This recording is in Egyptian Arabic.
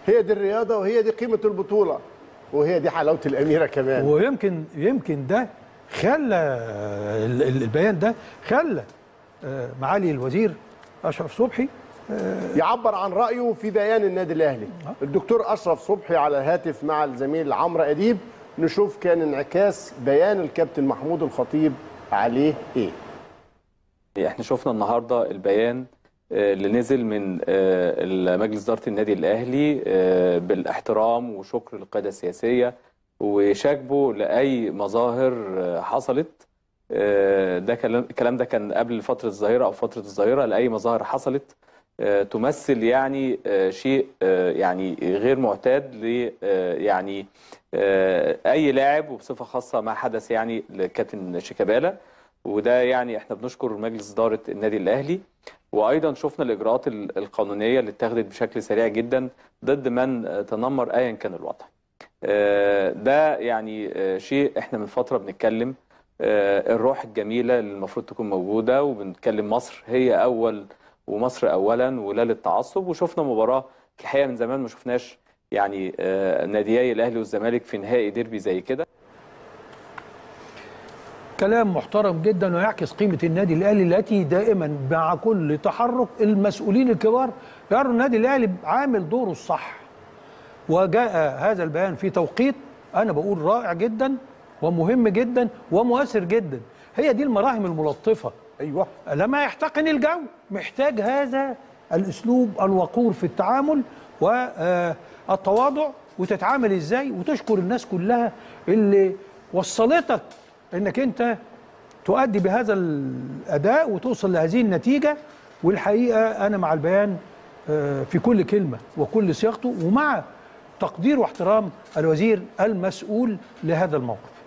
هي دي الرياضه وهي دي قيمه البطوله وهي دي حلاوه الاميره كمان ويمكن يمكن ده خلى ال- ال- البيان ده خلى آه، معالي الوزير اشرف صبحي يعبر عن رايه في بيان النادي الاهلي الدكتور اشرف صبحي على الهاتف مع الزميل عمرو اديب نشوف كان انعكاس بيان الكابتن محمود الخطيب عليه ايه احنا شفنا النهارده البيان آه، اللي نزل من آه، مجلس اداره النادي الاهلي آه، بالاحترام وشكر للقياده السياسيه وشكبه لاي مظاهر آه، حصلت آه، ده كلام الكلام ده كان قبل فتره الظاهره او فتره الظاهره لاي مظاهر حصلت آه، تمثل يعني آه، شيء آه، يعني غير معتاد ل آه، يعني آه، اي لاعب وبصفه خاصه ما حدث يعني لكابتن شيكابالا وده يعني احنا بنشكر مجلس اداره النادي الاهلي وايضا شفنا الاجراءات ال- القانونيه اللي اتخذت بشكل سريع جدا ضد من آه، تنمر ايا كان الوضع. آه، ده يعني آه، شيء احنا من فتره بنتكلم آه، الروح الجميله اللي المفروض تكون موجوده وبنتكلم مصر هي اول ومصر اولا ولا للتعصب وشفنا مباراه في الحقيقه من زمان ما شفناش يعني آه، ناديي الاهلي والزمالك في نهائي ديربي زي كده كلام محترم جدا ويعكس قيمه النادي الاهلي التي دائما مع كل تحرك المسؤولين الكبار يروا النادي الاهلي عامل دوره الصح وجاء هذا البيان في توقيت انا بقول رائع جدا ومهم جدا ومؤثر جدا هي دي المراهم الملطفه ايوه لما يحتقن الجو محتاج هذا الاسلوب الوقور في التعامل والتواضع وتتعامل ازاي وتشكر الناس كلها اللي وصلتك انك انت تؤدي بهذا الاداء وتوصل لهذه النتيجه والحقيقه انا مع البيان آه، في كل كلمه وكل صياغته ومع تقدير واحترام الوزير المسؤول لهذا الموقف